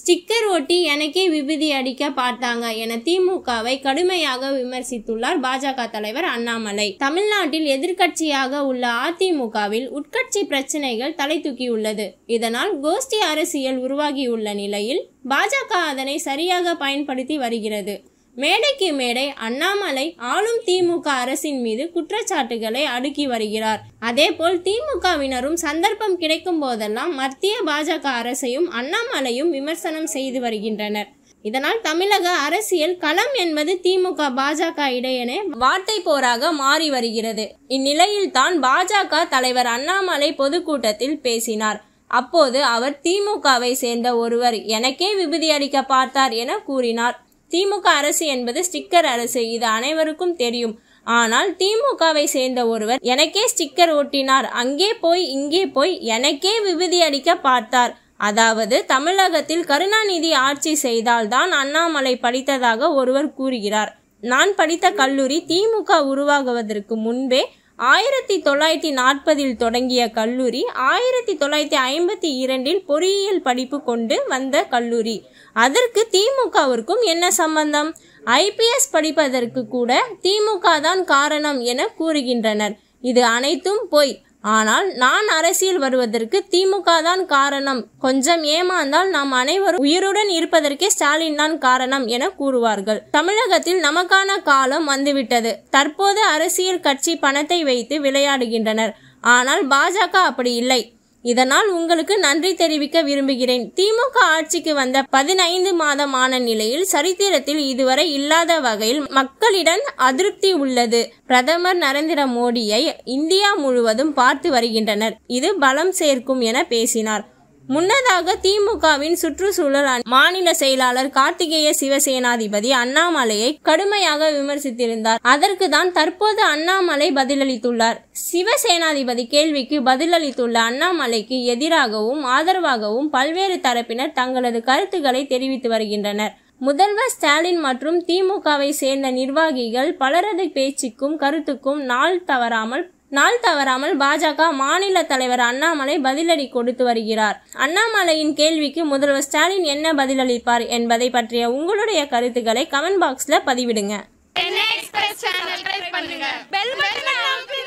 sticker ஒட்டி எனக்கே விபூதி அடிக்க பார்த்தாங்க என திமுகவை கடுமையாக விமர்சித்துள்ளார் பாஜக தலைவர் அண்ணாமலை தமிழ்நாட்டில் எதிர்க்கட்சியாக உள்ள அதிமுகவில் உட்கட்சி பிரச்சனைகள் தலை தூக்கியுள்ளது இதனால் கோஷ்டி அரசியல் உருவாகியுள்ள நிலையில் பாஜக அதனை சரியாக பயன்படுத்தி வருகிறது மேடைக்கு மேடை அண்ணாமலை ஆளும் திமுக அரசின் மீது குற்றச்சாட்டுகளை அடுக்கி வருகிறார் அதேபோல் திமுகவினரும் சந்தர்ப்பம் கிடைக்கும் போதெல்லாம் மத்திய பாஜக அரசையும் அண்ணாமலையும் விமர்சனம் செய்து வருகின்றனர் இதனால் தமிழக அரசியல் களம் என்பது திமுக பாஜக இடையேனே வார்த்தை போராக மாறி வருகிறது இந்நிலையில் தான் பாஜக தலைவர் அண்ணாமலை பொதுக்கூட்டத்தில் பேசினார் அப்போது அவர் திமுகவை சேர்ந்த ஒருவர் எனக்கே விபூதி அடிக்க பார்த்தார் என கூறினார் திமுக அரசு என்பது ஸ்டிக்கர் அரசு இது அனைவருக்கும் தெரியும் ஆனால் திமுகவை சேர்ந்த ஒருவர் எனக்கே ஸ்டிக்கர் ஒட்டினார் அங்கே போய் இங்கே போய் எனக்கே விபூதி அடிக்க பார்த்தார் அதாவது தமிழகத்தில் கருணாநிதி ஆட்சி செய்தால்தான் அண்ணாமலை படித்ததாக ஒருவர் கூறுகிறார் நான் படித்த கல்லூரி திமுக உருவாகுவதற்கு முன்பே ஆயிரத்தி தொள்ளாயிரத்தி நாற்பதில் தொடங்கிய கல்லூரி ஆயிரத்தி தொள்ளாயிரத்தி ஐம்பத்தி இரண்டில் பொறியியல் படிப்பு கொண்டு வந்த கல்லூரி அதற்கு திமுகவிற்கும் என்ன சம்பந்தம் ஐபிஎஸ் படிப்பதற்கு கூட திமுக தான் காரணம் என கூறுகின்றனர் இது அனைத்தும் பொய் ஆனால் நான் அரசியல் வருவதற்கு திமுக தான் காரணம் கொஞ்சம் ஏமாந்தால் நாம் அனைவரும் உயிருடன் இருப்பதற்கே ஸ்டாலின் தான் காரணம் என கூறுவார்கள் தமிழகத்தில் நமக்கான காலம் வந்துவிட்டது தற்போது அரசியல் கட்சி பணத்தை வைத்து விளையாடுகின்றனர் ஆனால் பாஜக அப்படி இல்லை இதனால் உங்களுக்கு நன்றி தெரிவிக்க விரும்புகிறேன் திமுக ஆட்சிக்கு வந்த பதினைந்து மாதம் ஆன நிலையில் சரித்திரத்தில் இதுவரை இல்லாத வகையில் மக்களிடம் அதிருப்தி உள்ளது பிரதமர் நரேந்திர மோடியை இந்தியா முழுவதும் பார்த்து வருகின்றனர் இது பலம் சேர்க்கும் என பேசினார் முன்னதாக திமுகவின் சுற்றுச்சூழல் அணி மாநில செயலாளர் கார்த்திகேய சிவசேனாதிபதி அண்ணாமலையை கடுமையாக விமர்சித்திருந்தார் அதற்கு தான் தற்போது அண்ணாமலை பதிலளித்துள்ளார் சிவசேனாதிபதி கேள்விக்கு பதிலளித்துள்ள அண்ணாமலைக்கு எதிராகவும் ஆதரவாகவும் பல்வேறு தரப்பினர் தங்களது கருத்துக்களை தெரிவித்து வருகின்றனர் முதல்வர் ஸ்டாலின் மற்றும் திமுகவை சேர்ந்த நிர்வாகிகள் பலரது பேச்சுக்கும் கருத்துக்கும் நாள் தவறாமல் நாள் தவறாமல் பாஜக மாநில தலைவர் அண்ணாமலை பதிலடி கொடுத்து வருகிறார் அண்ணாமலையின் கேள்விக்கு முதல்வர் ஸ்டாலின் என்ன பதிலளிப்பார் என்பதை பற்றிய உங்களுடைய கருத்துக்களை கமெண்ட் பாக்ஸ்ல பதிவிடுங்க எக்ஸ்பிரஸ் சேனல் ட்ரை பண்ணுங்க பெல் பட்டனை அமுக்குங்க